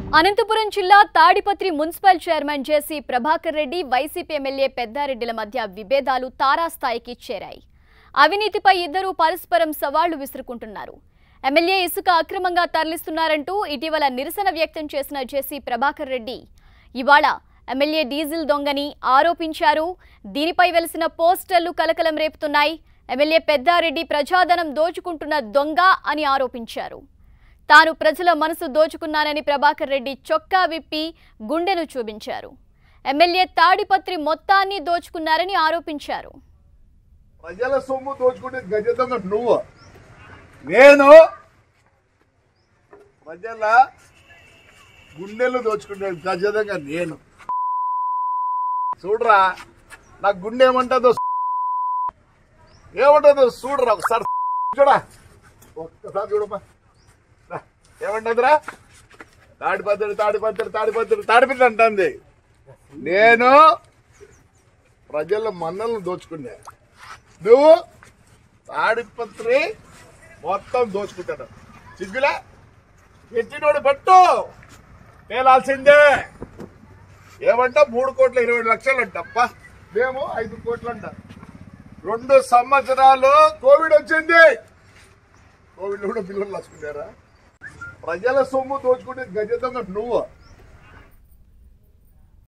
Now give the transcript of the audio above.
అనంతపురం జిల్లా Tadipatri municipal chairman JC Prabhakar Reddy YCP MLA పెద్దారెడ్డిల మధ్య విభేదాలు తారాస్థాయికి చేరాయి అవినీతిపై ఇద్దరూ పరస్పరం సవాళ్లు విసురుకుంటున్నారు ఎమ్మెల్యే ఇసుక అక్రమంగా తరలిస్తున్నారంటూ ఇటీవల నిరసన వ్యక్తం చేసిన జేసీ ప్రభాకర్ రెడ్డి ఇవాళ ఎమ్మెల్యే డీజిల్ దొంగని ఆరోపించారు దీనిపై వెలిసిన పోస్టర్లు కలకలం రేపుతున్నాయి ఎమ్మెల్యే పెద్దారెడ్డి ప్రజాధనం దోచుకుంటున్న దొంగ అని ఆరోపించారు తాను ప్రజల మనసు దోచుకున్నానని ప్రభాకర్ రెడ్డి చొక్కా విప్పి గుండెను చూపించారు ఎమ్మెల్యే తాడిపత్రి మొత్తాన్ని దోచుకున్నారని ఆరోపించారు ప్రజల సొమ్ము దోచుకుంటే గజ దొంగ నువ్వు నేను ప్రజల గుండెలు దోచుకుంటే గజ దొంగ నేను చూడరా నా గుండె ఏమంటుందో ఏమంటుందో చూడరా ఒకసారి చూడా ఒక్కసారి చూడమ్మా రా, ఏమంటుందిరా తాడిపత్రి తాడిపత్రి తాడిపత్రి తాడిపత్రి అంటుంది నేను ప్రజల మన్నలను దోచుకున్నా నువ్వు తాడిపత్రి మొత్తం దోచుకుంటాడు సిగ్గులా ఎత్తినోడు పెట్టు తేలాల్సిందే ఏమంట మూడు కోట్ల ఇరవై లక్షలు అంటప్ప మేము ఐదు కోట్లు అంట రెండు సంవత్సరాలు కోవిడ్ వచ్చింది కోవిడ్ కూడా పిల్లలు రాసుకున్నారా ప్రజల సొమ్ము దోచుకుంటే గజ దొంగ నువ్వు